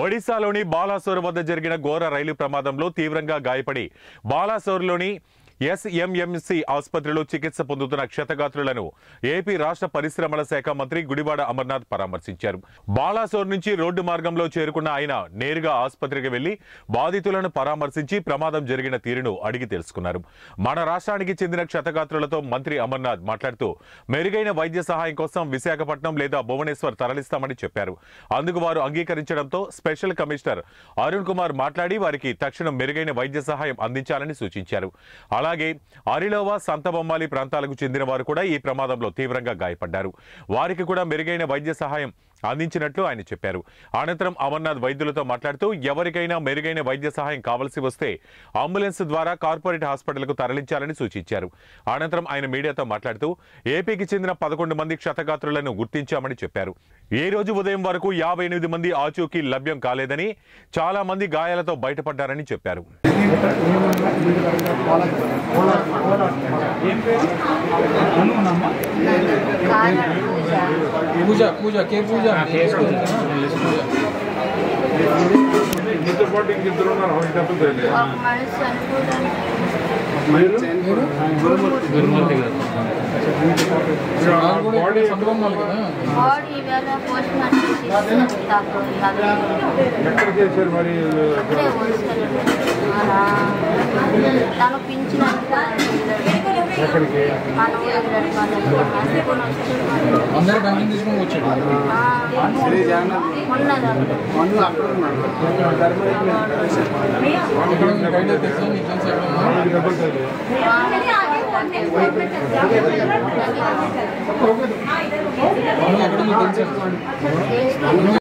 ఒడిశాలోని బాలాసోర్ వద్ద జరిగిన ఘోర రైలు ప్రమాదంలో తీవ్రంగా గాయపడి బాలాసోర్లోని ఎస్ఎంఎంసి ఆసుపత్రిలో చికిత్స పొందుతున్న క్షతగాత్రులను ఏపీ రాష్ట్ర పరిశ్రమల శాఖ మంత్రి గుడివాడ అమర్నాథ్ పరామర్శించారు బాలాసోర్ నుంచి రోడ్డు మార్గంలో చేరుకున్న ఆయన నేరుగా ఆసుపత్రికి వెళ్లి బాధితులను పరామర్శించి ప్రమాదం జరిగిన తీరును అడిగి తెలుసుకున్నారు మన రాష్ట్రానికి చెందిన క్షతగాత్రులతో మంత్రి అమర్నాథ్ మాట్లాడుతూ మెరుగైన వైద్య సహాయం కోసం విశాఖపట్నం లేదా భువనేశ్వర్ తరలిస్తామని చెప్పారు అందుకు వారు అంగీకరించడంతో స్పెషల్ కమిషనర్ అరుణ్ కుమార్ మాట్లాడి వారికి తక్షణం మెరుగైన వైద్య సహాయం అందించాలని సూచించారు అలాగే అరిలోవా సంతబొమ్మాలి ప్రాంతాలకు చెందిన వారు కూడా ఈ ప్రమాదంలో తీవ్రంగా గాయపడ్డారు వారికి కూడా మెరుగైన వైద్య సహాయం అందించినట్లు ఆయన చెప్పారు అనంతరం అమర్నాథ్ వైద్యులతో మాట్లాడుతూ ఎవరికైనా మెరుగైన వైద్య సహాయం కావలసి వస్తే అంబులెన్స్ ద్వారా కార్పొరేట్ హాస్పిటల్కు తరలించాలని సూచించారు అనంతరం ఆయన మీడియాతో మాట్లాడుతూ ఏపీకి చెందిన పదకొండు మంది క్షతగాత్రులను గుర్తించామని చెప్పారు ఈ రోజు ఉదయం వరకు యాభై ఎనిమిది మంది ఆచూకీ లభ్యం కాలేదని చాలా మంది గాయాలతో బయటపడ్డారని చెప్పారు పూజ పూజ కే పూజ మీతో పాటు ఇంకిద్దరు ఉన్నారు ఈ దెబ్బతో ఒక మనిషి చనిపోవడానికి మీరు నాకు కూడా ఇక్కడ సంభవం కదా బాడీ ఈవేళ పోస్ట్ మార్టం చేసి డాక్టర్ యాభై ఎక్కడ చేశారు మరి ఇక్కడే పోలీసుకెళ్ళండి తను పింఛన్ ఎక్కడికి మన ఊరు అనుకుని వస్తున్నాడు అందరూ పెన్షన్ తీసుకొని వచ్చాడు ఎక్కడ ఉంది? బయట తెలుసా నీకు తెలుసా ఎక్కడ ఉందో? వాళ్ళకి దెబ్బలు తగిలాయి. అవును, ఎక్కడ ఉందో తెలుసా